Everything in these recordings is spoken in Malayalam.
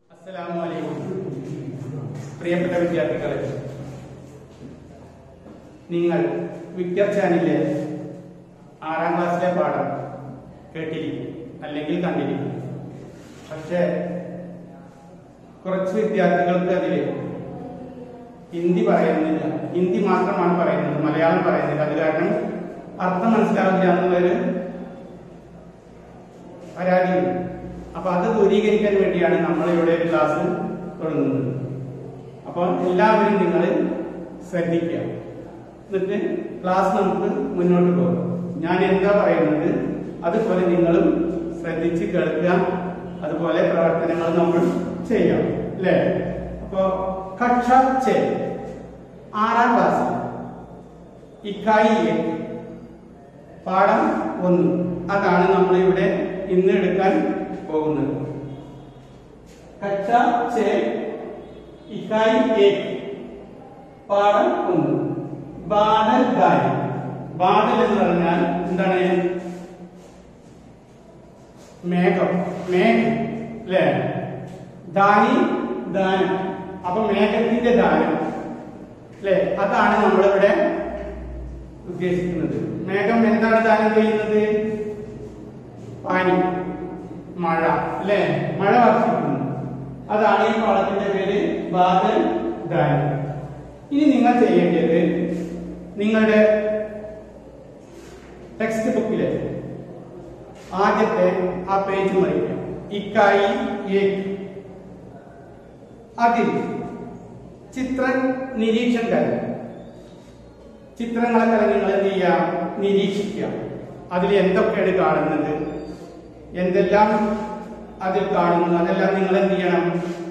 അസ്സലാമു അലൈക്കും പ്രിയപ്പെട്ട വിദ്യാർത്ഥികളെ നിങ്ങൾ വിക്ടർ ചാനലിലെ ആറാം ക്ലാസ്സിലെ പാഠം കേട്ടിരിക്കും അല്ലെങ്കിൽ കണ്ടിരിക്കും പക്ഷേ കുറച്ച് വിദ്യാർത്ഥികൾക്ക് അതിൽ ഹിന്ദി പറയുന്നില്ല ഹിന്ദി മാത്രമാണ് പറയുന്നത് മലയാളം പറയുന്നില്ല അത് കാരണം അർത്ഥം മനസ്സിലാവില്ല എന്നുള്ളൊരു പരാതിയുണ്ട് അപ്പൊ അത് ദൂരീകരിക്കാൻ വേണ്ടിയാണ് നമ്മൾ ഇവിടെ ഒരു ക്ലാസ് തുടങ്ങുന്നത് അപ്പോൾ എല്ലാവരും നിങ്ങൾ ശ്രദ്ധിക്കുക എന്നിട്ട് ക്ലാസ് നമുക്ക് മുന്നോട്ട് പോകാം ഞാൻ എന്താ പറയുന്നത് അതുപോലെ നിങ്ങളും ശ്രദ്ധിച്ച് കേൾക്കുക അതുപോലെ പ്രവർത്തനങ്ങൾ നമ്മൾ ചെയ്യാം അല്ലേ അപ്പോ കക്ഷ ചെ ആറാം ക്ലാസ് ഇക്കായി ഏക്ക് പാഠം ഒന്ന് അതാണ് നമ്മൾ ഇവിടെ ഇന്ന് എടുക്കാൻ പോകുന്നത് കച്ച ചെ ഇക്കായി ഏക് പാഠം ഒന്ന് ബാദൽ ഗായ് ബാദൽ എന്ന് പറഞ്ഞാൽ എന്താണ് മേഘം മേഘം അല്ലേ ദാനി ദാനം അപ്പൊ മേഘത്തിന്റെ ദാനം അല്ലേ അതാണ് നമ്മളിവിടെ ഉദ്ദേശിക്കുന്നത് മേഘം എന്താണ് ദാനം ചെയ്യുന്നത് പാനി മഴ അല്ലെ മഴ വർഷിക്കുന്നു അതാണ് ഈ പാഠത്തിന്റെ പേര് ബാദൽ ദാനം ഇനി നിങ്ങൾ ചെയ്യേണ്ടത് നിങ്ങളുടെ ടെക്സ്റ്റ് ബുക്കിലെ ആദ്യത്തെ ആ പേജ് മറിക്കുക ഇക്കായി ഏക് അതിൽ ചിത്ര നിരീക്ഷണം ചിത്രങ്ങളൊക്കെ നിങ്ങൾ എന്ത് ചെയ്യാം നിരീക്ഷിക്കുക അതിൽ എന്തൊക്കെയാണ് കാണുന്നത് എന്തെല്ലാം അതിൽ കാണുന്നു അതെല്ലാം നിങ്ങൾ എന്ത് ചെയ്യണം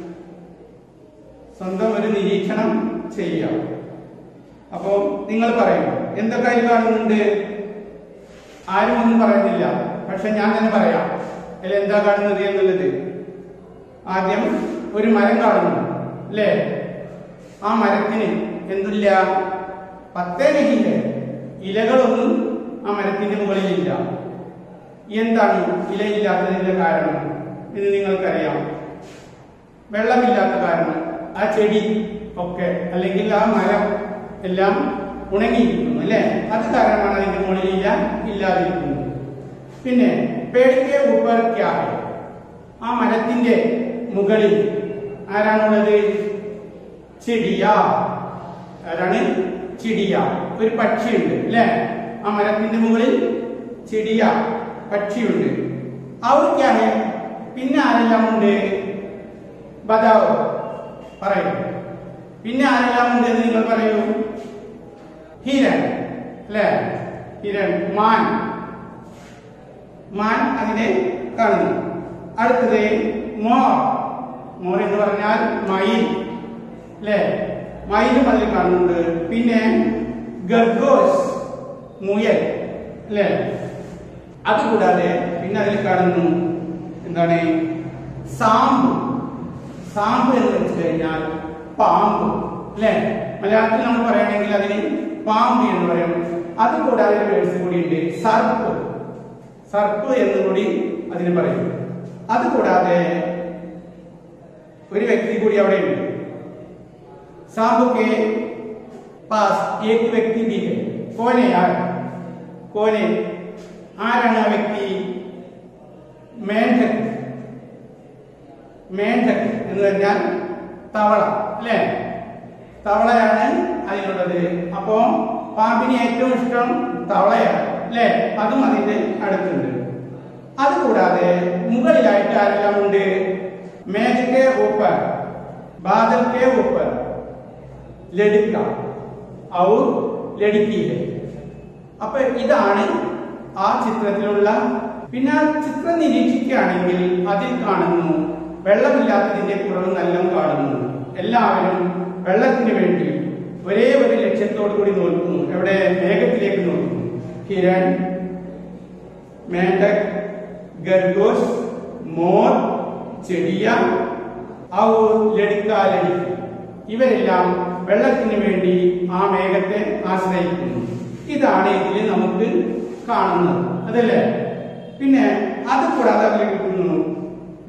സ്വന്തം ഒരു നിരീക്ഷണം ചെയ്യാം അപ്പോ നിങ്ങൾ പറയും എന്തൊക്കെ അതിൽ കാണുന്നുണ്ട് ആരും ഒന്നും പറയുന്നില്ല പക്ഷെ ഞാൻ തന്നെ പറയാം അതിൽ എന്താ കാണുന്നത് എന്നുള്ളത് ആദ്യം ഒരു മരം കാണുന്നു അല്ലേ ആ മരത്തിന് എന്തില്ല പത്തേ നഹില്ല ഇലകളൊന്നും ആ മരത്തിന്റെ മുകളിലില്ല എന്താണ് ഇലയില്ലാത്തതിന്റെ കാരണം എന്ന് നിങ്ങൾക്കറിയാം വെള്ളമില്ലാത്ത കാരണം ആ ചെടി ഒക്കെ അല്ലെങ്കിൽ ആ മരം എല്ലാം ഉണങ്ങിയിരിക്കുന്നു അല്ലെ അത് കാരണമാണ് അതിന്റെ മുകളിൽ ഇല ഇല്ലാതിരിക്കുന്നത് പിന്നെ പേടിക്കെ ഊപ്പർ ക്യാ ഹെ? ആ മരത്തിന്റെ മുകളിൽ ആരാണുള്ളത് ചെടിയ ആരാണ് ചിടിയ ഒരു പക്ഷിയുണ്ട് അല്ലെ ആ മരത്തിന്റെ മുകളിൽ ചിടിയ പക്ഷിയുണ്ട് അവർക്കാണ് പിന്നെ ആരെല്ലാം ഉണ്ട് ബദാവ് പറയൂ പിന്നെ ആരെല്ലാം ഉണ്ട് എന്ന് നിങ്ങൾ പറയൂ ഹിരൺ അല്ലെ ഹിരൺ മാൻ മാൻ അതിനെ കാണുന്നു അടുത്തത് മോർ മോർ എന്ന് പറഞ്ഞാൽ മയിൽ അല്ലെ മയിലും അതിൽ കാണുന്നുണ്ട് പിന്നെ ഗർഗോസ് മുയൽ അല്ലെ അതുകൂടാതെ പിന്നെ അതിൽ കാണുന്നു എന്താണ് സാമ്പ് സാമ്പ് എന്ന് വെച്ച് കഴിഞ്ഞാൽ പാമ്പ് അല്ലെ മലയാളത്തിൽ നമ്മൾ പറയുകയാണെങ്കിൽ അതിന് പാമ്പ് എന്ന് പറയും അതുകൂടാതെ ഒരു വേഴ്സ് കൂടി ഉണ്ട് സർപ്പ് സർപ്പ് എന്ന് കൂടി അതിന് പറയും അതുകൂടാതെ ഒരു വ്യക്തി കൂടി അവിടെ ഉണ്ട് सांप के पास एक व्यक्ति भी है कौन है यार कौन है ആരാണ് ആ വ്യക്തി മേൻഡക് മേൻഡക് എന്ന് പറഞ്ഞാൽ തവള അല്ലേ തവളയാണ് അതിനുള്ളത് അപ്പോ പാമ്പിന് ഏറ്റവും ഇഷ്ടം തവളയാണ് അല്ലേ അതും അതിന്റെ അടുത്തുണ്ട് അതുകൂടാതെ മുകളിലായിട്ട് ആരെല്ലാം ഉണ്ട് മേഘക്കെ ഊപ്പർ ബാദൽ കെ ഊപ്പർ ലടുക്ക ഔർ ലടുക്കിയിലെ അപ്പൊ ഇതാണ് ആ ചിത്രത്തിലുള്ള പിന്നെ ആ ചിത്രം നിരീക്ഷിക്കുകയാണെങ്കിൽ അതിൽ കാണുന്നു വെള്ളമില്ലാത്തതിന്റെ കുറവ് നല്ല കാണുന്നു എല്ലാവരും വെള്ളത്തിന് വേണ്ടി ഒരേ ഒരു ലക്ഷ്യത്തോടു കൂടി നോക്കുന്നു എവിടെ മേഘത്തിലേക്ക് നോക്കുന്നു ഹിരൺ മേണ്ടക് ഗർഗോഷ് മോർ ചെടിയ ഔർ ലടുക്ക ലടുക്കി ഇവരെല്ലാം വെള്ളത്തിന് വേണ്ടി ആ മേഘത്തെ ആശ്രയിക്കുന്നു ഇതാണ് ഇതിൽ നമുക്ക് കാണുന്നത് അതല്ലേ പിന്നെ അത് കൂടാതെ അതിൽ കിട്ടുന്നു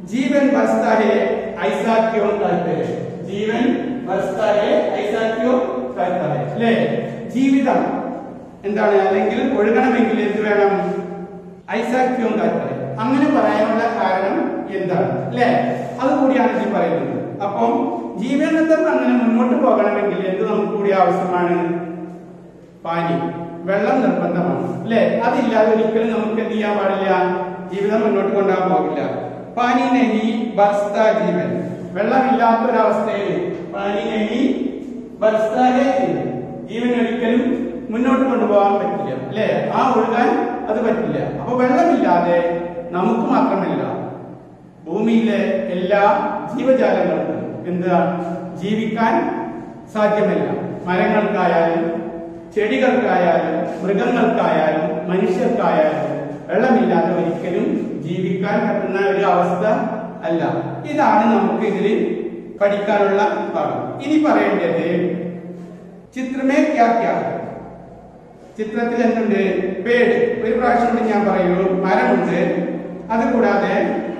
जीवन बसता है ऐसा क्यों कहते हैं जीवन बसता है ऐसा क्यों कहता है അല്ലേ ജീവിതം എന്താണ് അല്ലെങ്കിൽ ഒഴുകണമെങ്കിൽ എന്ത് വേണം ഐസാക്യം കാത്തത് അങ്ങനെ പറയാനുള്ള കാരണം എന്താണ് അല്ലേ അതുകൂടിയാണ് ഇതിൽ പറയുന്നത് അപ്പം ജീവിതത്തിൽ അങ്ങനെ മുന്നോട്ട് പോകണമെങ്കിൽ എന്ത് നമുക്ക് കൂടി ആവശ്യമാണ് പാനി വെള്ളം നിർബന്ധമാണ് അല്ലെ അതില്ലാതെ ഒരിക്കലും നമുക്ക് എന്ത് ചെയ്യാൻ പാടില്ല ജീവിതം മുന്നോട്ട് കൊണ്ടുപോകാൻ പോകില്ല പാനി നെഹി ബർസ്ത ജീവൻ വെള്ളമില്ലാത്ത ഒരവസ്ഥയിൽ പാനി നെഹി ബർസ്ത ഹേ ജീവൻ ജീവൻ ഒരിക്കലും മുന്നോട്ട് കൊണ്ടുപോകാൻ പറ്റില്ല അല്ലെ ആ ഒഴുകാൻ അത് പറ്റില്ല അപ്പൊ വെള്ളമില്ലാതെ നമുക്ക് മാത്രമല്ല ഭൂമിയിലെ എല്ലാ ജീവജാലങ്ങൾക്കും എന്താ ജീവിക്കാൻ സാധ്യമല്ല മരങ്ങൾക്കായാലും ചെടികൾക്കായാലും മൃഗങ്ങൾക്കായാലും മനുഷ്യർക്കായാലും വെള്ളമില്ലാതെ ഒരിക്കലും ജീവിക്കാൻ പറ്റുന്ന ഒരു അവസ്ഥ അല്ല ഇതാണ് നമുക്ക് ഇതിൽ പഠിക്കാനുള്ള ഭാഗം ഇനി പറയേണ്ടത് ചിത്രമേ ക്യാ ക്യാ ഹൈ? ചിത്രത്തിൽ എന്തുണ്ട് പേട് ഒരു പ്രാവശ്യം കൂടി ഞാൻ പറയുള്ളൂ മരമുണ്ട് അതുകൂടാതെ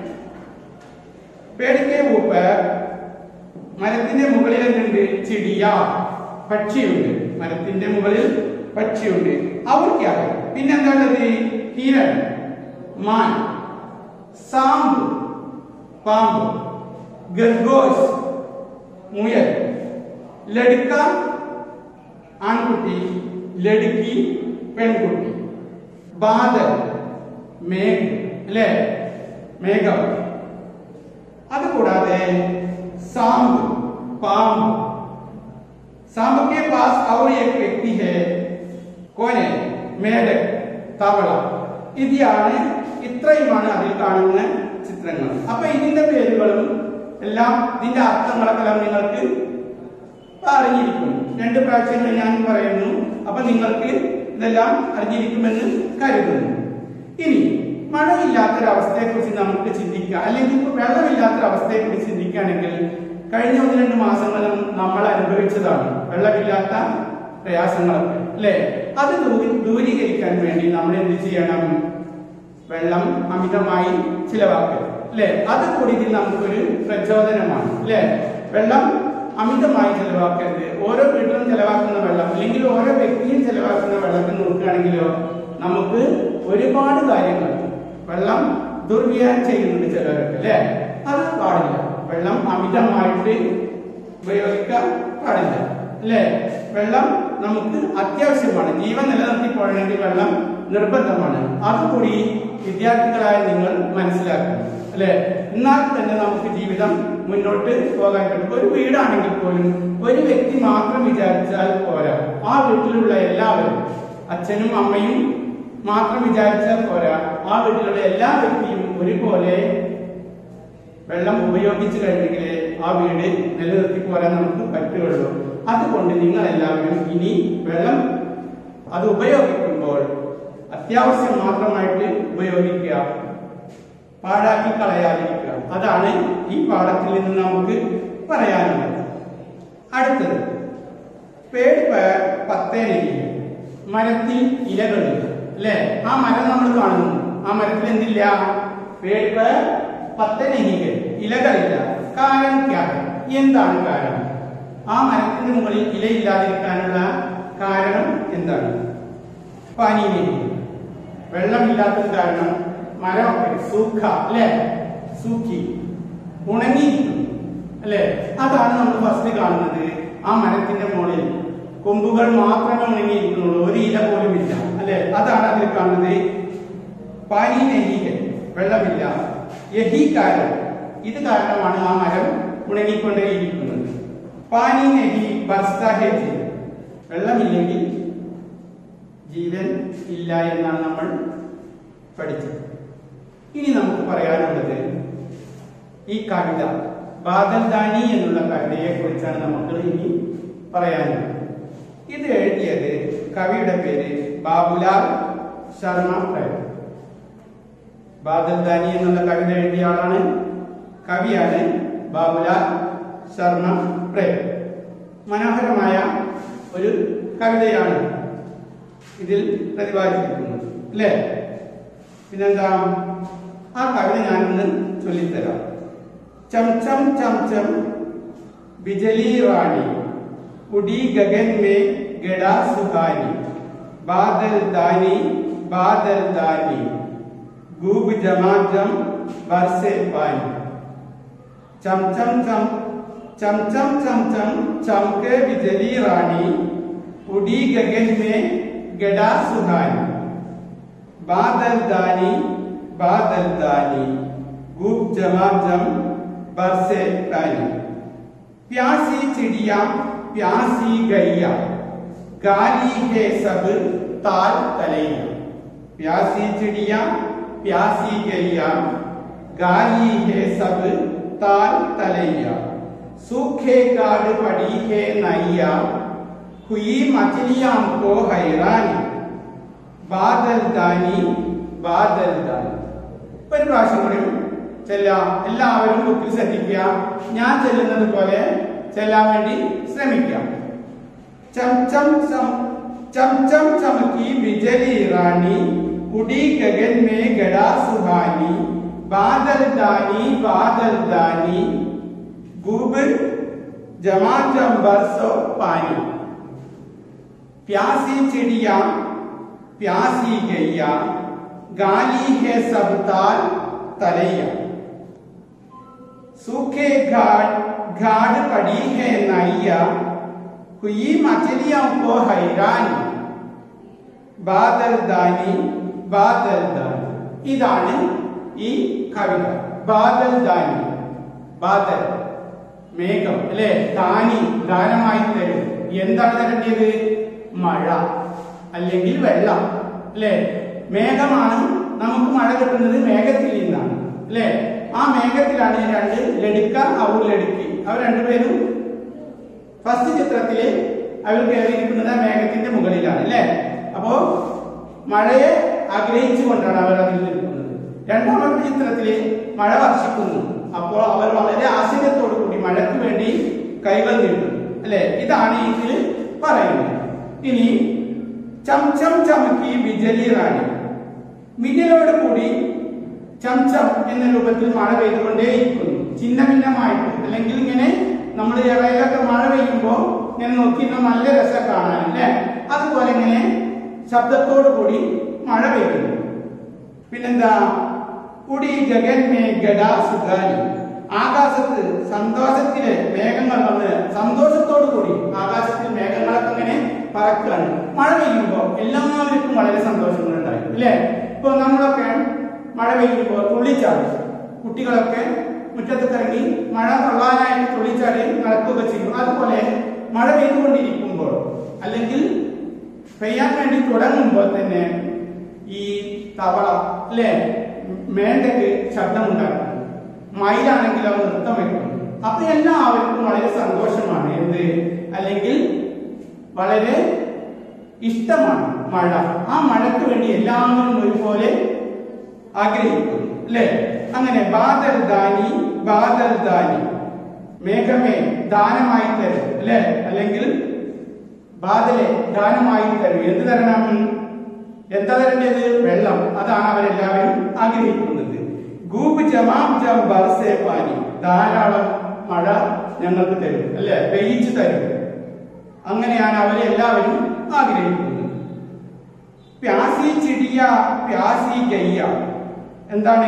പേടിക്കെ ഊപ്പ് മരത്തിന്റെ മുകളിൽ എന്തുണ്ട് ചിടിയ പക്ഷിയുണ്ട് മരത്തിന്റെ മുകളിൽ പക്ഷിയുണ്ട് അവർക്കാണ് പിന്നെന്താണത് ഹിരൺ മാൻ സാമ്പ് പാമ്പ് ഗർഗോസ് മുയൽ ലടുക്ക ആൺകുട്ടി ലടുക്കി പെൺകുട്ടി ബാദൽ മേഘം അല്ലേ മേഘം അതുകൂടാതെ सांप पाम सांप के पास और एक व्यक्ति है कौन है മേഡക് തവള ഇതാണ് ഇത്രയുമാണ് അതിൽ കാണുന്ന ചിത്രങ്ങൾ അപ്പൊ ഇതിന്റെ പേരുകളും എല്ലാം ഇതിന്റെ അർത്ഥങ്ങളൊക്കെ എല്ലാം നിങ്ങൾക്ക് അറിഞ്ഞിരിക്കും രണ്ട് പ്രാവശ്യം ഞാൻ പറയുന്നു അപ്പൊ നിങ്ങൾക്ക് ഇതെല്ലാം അറിഞ്ഞിരിക്കുമെന്ന് കരുതുന്നു ഇനി മഴയില്ലാത്തൊരവസ്ഥയെ കുറിച്ച് നമുക്ക് ചിന്തിക്കാം അല്ലെങ്കിൽ ഇപ്പൊ വെള്ളമില്ലാത്തൊരവസ്ഥയെ കുറിച്ച് ചിന്തിക്കുകയാണെങ്കിൽ കഴിഞ്ഞ ഒന്ന് രണ്ട് മാസങ്ങളും നമ്മൾ അനുഭവിച്ചതാണ് വെള്ളമില്ലാത്ത പ്രയാസങ്ങളൊക്കെ അല്ലെ അത് ദൂരീ- ദൂരീകരിക്കാൻ വേണ്ടി നമ്മൾ എന്ത് ചെയ്യണം വെള്ളം അമിതമായി ചിലവാക്കരുത് അല്ലെ അത് കൂടി ഇതിൽ നമുക്കൊരു പ്രചോദനമാണ് അല്ലെ വെള്ളം അമിതമായി ചെലവാക്കരുത് ഓരോ വീട്ടിലും ചെലവാക്കുന്ന വെള്ളം അല്ലെങ്കിൽ ഓരോ വ്യക്തിയും ചെലവാക്കുന്ന വെള്ളത്തിൽ നോക്കുകയാണെങ്കിലോ നമുക്ക് ഒരുപാട് കാര്യങ്ങൾ വെള്ളം ദുർവ്യായം ചെയ്യുന്നുണ്ട് ചിലരൊക്കെ അല്ലെ അത് പാടില്ല വെള്ളം അമിതമായിട്ട് ഉപയോഗിക്കാൻ പാടില്ല അല്ലെ വെള്ളം നമുക്ക് അത്യാവശ്യമാണ് ജീവൻ നിലനിർത്തി പോകണമെങ്കിൽ വെള്ളം നിർബന്ധമാണ് അതുകൂടി വിദ്യാർത്ഥികളായ നിങ്ങൾ മനസ്സിലാക്കണം അല്ലെ എന്നാൽ തന്നെ നമുക്ക് ജീവിതം മുന്നോട്ട് പോകാൻ പറ്റും ഒരു വീടാണെങ്കിൽ പോലും ഒരു വ്യക്തി മാത്രം വിചാരിച്ചാൽ പോരാ ആ വീട്ടിലുള്ള എല്ലാവരും അച്ഛനും അമ്മയും മാത്രം വിചാരിച്ചാൽ പോരാ ആ വീട്ടിലുള്ള എല്ലാ വ്യക്തിയും ഒരുപോലെ വെള്ളം ഉപയോഗിച്ചു കഴിഞ്ഞെങ്കിലേ ആ വീട് നിലനിർത്തി പോരാൻ നമുക്ക് പറ്റുകയുള്ളൂ അതുകൊണ്ട് നിങ്ങൾ എല്ലാവരും ഇനി വെള്ളം അത് ഉപയോഗിക്കുമ്പോൾ അത്യാവശ്യം മാത്രമായിട്ട് ഉപയോഗിക്കുക പാഴാക്കി കളയാതിരിക്കുക അതാണ് ഈ പാഠത്തിൽ നിന്ന് നമുക്ക് പറയാനുള്ളത് അടുത്തത് പേട് പേ- പത്തേനരിക മരത്തിൽ ഇലകളില്ല അല്ലെ ആ മരം നമ്മൾ കാണുന്നു ആ മരത്തിൽ എന്തില്ല പേട് പേ പത്തനഹികൾ ഇലകളില്ല കാരണം ക്യാ ഹൈ? എന്താണ് കാരണം ആ മരത്തിന്റെ മുകളിൽ ഇലയില്ലാതിരിക്കാനുള്ള കാരണം എന്താണ് പനിയെ വെള്ളമില്ലാത്തത് കാരണം മരമൊക്കെ സൂഖ അല്ലെ സൂഖി ഉണങ്ങിയിരിക്കുന്നു അല്ലെ അതാണ് നമ്മൾ ഫസ്റ്റ് കാണുന്നത് ആ മരത്തിന്റെ മുകളിൽ കൊമ്പുകൾ മാത്രമേ ഉണങ്ങിയിരിക്കുന്നുള്ളൂ ഒരു ഇല പോലും ഇല്ല അല്ലെ അതാണ് അതിൽ കാണുന്നത് പാനി നെഹികൾ വെള്ളമില്ല യഹി കാരണം ഇത് കാരണമാണ് ആ മരം ഉണങ്ങിക്കൊണ്ടേയിരിക്കുന്നത് പാനി നെഹി ബർസ്താഹേ ജീവൻ വെള്ളമില്ലെങ്കിൽ ജീവൻ ഇല്ല എന്നാണ് നമ്മൾ പഠിച്ചത് ഇനി നമുക്ക് പറയാനുള്ളത് ഈ കവിത ബാദൽദാനി എന്നുള്ള കവിതയെ കുറിച്ചാണ് നമുക്ക് ഇനി പറയാനുള്ളത് ഇത് എഴുതിയത് കവിയുടെ പേര് ബാബുലാൽ ശർമ്മ പ്രേം ബാദൽദാനി എന്നുള്ള കവിത എഴുതിയ ആളാണ് കവിയാണ് ബാബുലാൽ ശർമ്മ പ്രേം മനോഹരമായ ഒരു കവിതയാണ് ഇതിൽ പ്രതിപാദിച്ചിരിക്കുന്നത് അല്ലേ പിന്നെന്താ ആ കവിത ഞാനൊന്ന് ചൊല്ലിത്തരാം चमचम चमचम बिजली रानी उड़ी गगन में गड़ा सुहानी बादल दानी बादल दानी गूब जमाजम बरसे पानी चमचम चम चमचम चमचम चमके बिजली रानी उड़ी गगन में गड़ा सुहानी बादल दानी बादल दानी गूब जमाजम बरसे पानी प्यासी चिड़िया प्यासी गैया गाली है सब ताल तलैया प्यासी चिड़िया प्यासी गैया गाली है सब ताल तलैया सूखे गाड़ पड़ी है नैया हुई मछलियां को हैरानी ബാദൽ ദാനി ബാദൽ ദാനി ഒരു പ്രാവശ്യം കൂടി ചെല്ലാം എല്ലാവരും ബുക്കിൽ ശ്രദ്ധിക്കുക ഞാൻ ചെല്ലുന്നത് പോലെ ചെല്ലാൻ വേണ്ടി ശ്രമിക്കാം ചംചം സം ചംചം ചമക്കി ബിജലി റാണി ഉടി ഗഗൻ മേ ഗടാ സുഹാനി ബാദൽ ദാനി ബാദൽ ദാനി ഗൂബ് ജമാജം ബർസോ പാനി प्यासी चिड़िया प्यासी गैया गाली है सब ताल तलैया सूखे घाट घाट पड़ी है नैया हुई मछलियों को हैरानी ബാദൽ ദാനി ബാദൽ ദാനി ഇതാണ് ഈ കവിത ബാദൽ ദാനി ബാദൽ മേഘം അല്ലെ ദാനി ദാനമായി തരും എന്താണ് തരേണ്ടത് മഴ അല്ലെങ്കിൽ വെള്ളം അല്ലെ മേഘമാണ് നമുക്ക് മഴ കിട്ടുന്നത് മേഘത്തിൽ നിന്നാണ് അല്ലെ ആ മേഘത്തിലാണ് ഈ രണ്ട് ലടുക്ക അവർ ലടുക്കി അവർ രണ്ടുപേരും ഫസ്റ്റ് ചിത്രത്തില് അവർ കയറിയിരിക്കുന്നത് ആ മേഘത്തിന്റെ മുകളിലാണ് അല്ലെ അപ്പോ മഴയെ ആഗ്രഹിച്ചുകൊണ്ടാണ് അവർ അതിൽ നിൽക്കുന്നത് രണ്ടാമത്തെ ചിത്രത്തില് മഴ വർഷിക്കുന്നു അപ്പോൾ അവർ വളരെ ആശ്ചര്യത്തോടു കൂടി മഴയ്ക്ക് വേണ്ടി കൈകൾ നീട്ടും അല്ലെ ഇതാണ് ഇതിൽ പറയുന്നത് ഇനി ചംചം ചമക്കി ബിജലി റാണി മിന്നലോട് കൂടി ചംചം എന്ന രൂപത്തിൽ മഴ പെയ്തുകൊണ്ടേയിരിക്കുന്നു ചിന്ന ഭിന്നമായിട്ട് അല്ലെങ്കിൽ ഇങ്ങനെ നമ്മൾ ഇറയിലൊക്കെ മഴ പെയ്യുമ്പോൾ ഇങ്ങനെ നോക്കിയിരുന്ന നല്ല രസം കാണാൻ അല്ലേ അതുപോലെ ഇങ്ങനെ ശബ്ദത്തോടു കൂടി മഴ പെയ്യുന്നു പിന്നെന്താ കുടി ഗഗൻ മേ ഗഡാ സുഖാനി ആകാശത്ത് സന്തോഷത്തിലെ മേഘങ്ങൾ വന്ന് സന്തോഷത്തോടു കൂടി ആകാശത്തിൽ മേഘങ്ങളൊക്കെ ഇങ്ങനെ പറക്കുകയാണ് മഴ പെയ്യുമ്പോൾ എല്ലാവർക്കും വളരെ സന്തോഷങ്ങളുണ്ടായി അല്ലേ ഇപ്പൊ നമ്മളൊക്കെ മഴ പെയ്യുമ്പോൾ തുള്ളിച്ചാടി കുട്ടികളൊക്കെ മുറ്റത്ത് ഇറങ്ങി മഴ കൊള്ളാനായിട്ട് തുള്ളിച്ചാടി നടക്കുകയൊക്കെ ചെയ്യും അതുപോലെ മഴ പെയ്തുകൊണ്ടിരിക്കുമ്പോൾ അല്ലെങ്കിൽ പെയ്യാൻ വേണ്ടി തുടങ്ങുമ്പോൾ തന്നെ ഈ തവള അല്ലെ മേണ്ടക്ക് ശബ്ദമുണ്ടാക്കും മയിലാണെങ്കിൽ അവ നൃത്തം വെക്കും അപ്പൊ എല്ലാവർക്കും വളരെ സന്തോഷമാണ് എന്ത് അല്ലെങ്കിൽ വളരെ ഇഷ്ടമാണ് മഴ ആ മഴയ്ക്ക് വേണ്ടി എല്ലാവരും ഒരുപോലെ ആഗ്രഹിക്കുന്നു അല്ലെ അങ്ങനെ ബാദൽ ദാനി ബാദൽ ദാനി മേഘമേ ദാനമായി തരും അല്ലെ അല്ലെങ്കിൽ ബാദലെ ദാനമായി തരും എന്ത് തരണം എന്താ തരേണ്ടത് വെള്ളം അതാണ് അവരെല്ലാവരും ആഗ്രഹിക്കുന്നത് ഗൂബ് ജമാം ജം ബർസെ പാനി ധാരാളം മഴ ഞങ്ങൾക്ക് തരും അല്ലെ പെയ്യിച്ചു തരും അങ്ങനെയാണ് അവരെ എല്ലാവരും ആഗ്രഹിക്കുന്നത് പ്യാസി ചിടിയ പ്യാസി ഗയ്യ എന്താണ്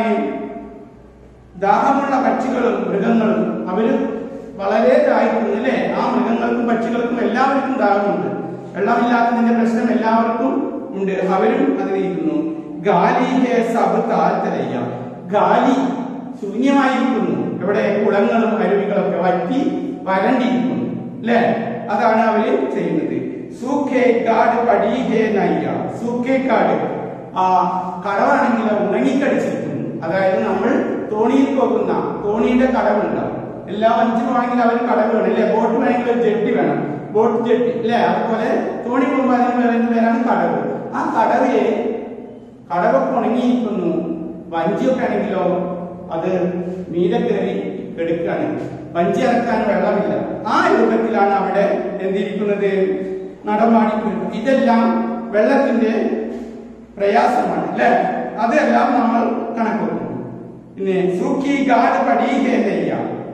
ദാഹമുള്ള പക്ഷികളും മൃഗങ്ങളും അവര് വളരെ ദാഹിക്കുന്നു അല്ലെ ആ മൃഗങ്ങൾക്കും പക്ഷികൾക്കും എല്ലാവർക്കും ദാഹമുണ്ട് വെള്ളമില്ലാത്തതിന്റെ പ്രശ്നം എല്ലാവർക്കും ഉണ്ട് അവരും അതിരിക്കുന്നു ഗാലി ഹേ സബ് താൽത്തലയ്യ ഗാലി ശൂന്യമായിരിക്കുന്നു ഇവിടെ കുളങ്ങളും അരുവികളൊക്കെ വറ്റി വരണ്ടിരിക്കുന്നു അല്ലെ അതാണ് അവര് ചെയ്യുന്നത് സൂഖേ കാട് പടീഹേ നയ്യ സൂഖേ കാട് ആ കടവാണെങ്കിൽ ഉണങ്ങിക്കടിച്ചിരിക്കുന്നു അതായത് നമ്മൾ തോണിയിൽ പോകുന്ന തോണിയുടെ കടവുണ്ടാവും എല്ലാ വഞ്ചിനുമാണെങ്കിൽ അവർ കടവ് വേണം അല്ലെ ബോട്ട് വേണമെങ്കിൽ ഒരു ജെട്ടി വേണം ബോട്ട് ജെട്ടി അല്ലെ അതുപോലെ തോണി പോകുമ്പോൾ അതിന് പറയുന്ന പേരാണ് കടവ് ആ കടവയെ കടവൊക്കെ ഉണങ്ങിയിരിക്കുന്നു വഞ്ചിയൊക്കെ ആണെങ്കിലോ അത് മീതെ കയറി എടുക്കുകയാണ് വഞ്ചി ഇറക്കാൻ വെള്ളമില്ല ആ രൂപത്തിലാണ് അവിടെ എന്തിരിക്കുന്നത് നടമാടിക്കുന്നത് ഇതെല്ലാം വെള്ളത്തിന്റെ പ്രയാസമാണ് അല്ലെ അതെല്ലാം നമ്മൾ കണക്കൂട്ടുന്നു പിന്നെ സൂഖി ഗാഡ് പടീഹേ നെയ്യ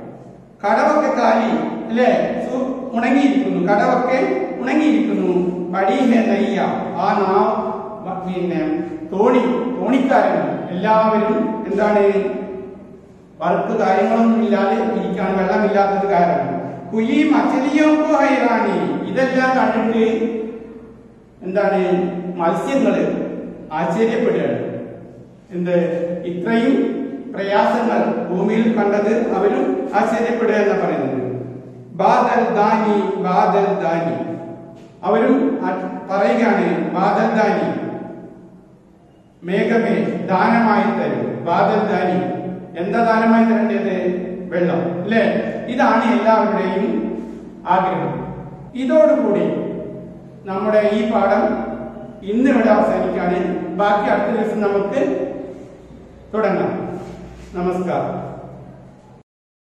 കടവൊക്കെ കാലി അല്ലേ സു- ഉണങ്ങിയിരിക്കുന്നു കടവൊക്കെ ഉണങ്ങിയിരിക്കുന്നു അടിഹെ നെയ്യ ആ നാ വ- പിന്നെ തോണി തോണിക്കാരൻ എല്ലാവരും എന്താണ് വർക്ക് കാര്യങ്ങളൊന്നും ഇല്ലാതെ ഇരിക്കാൻ വെള്ളമില്ലാത്തത് കാരണം കുയി മച്ചലിയും ഹൈറാണി ഇതെല്ലാം കണ്ടിട്ട് എന്താണ് മത്സ്യങ്ങള് ആശ്ചര്യപ്പെടുകയാണ് എന്ത് ഇത്രയും പ്രയാസങ്ങൾ ഭൂമിയിൽ കണ്ടത് അവരും ആശ്ചര്യപ്പെടുക എന്ന് പറയുന്നത് ബാദൽ ദാനി ബാദൽ ദാനി അവരും അ- പറയുകയാണ് ബാദൽ ദാനി മേഘമേ ദാനമായി തരും ബാദൽ ദാനി എന്താ ദാനമായി തരേണ്ടത് വെള്ളം അല്ലേ ഇതാണ് എല്ലാവരുടെയും ആഗ്രഹം ഇതോടുകൂടി നമ്മുടെ ഈ പാഠം ഇന്ന് ഇവിടെ അവസാനിക്കാണ് ബാക്കി അടുത്ത ദിവസം നമുക്ക് തുടങ്ങാം നമസ്കാരം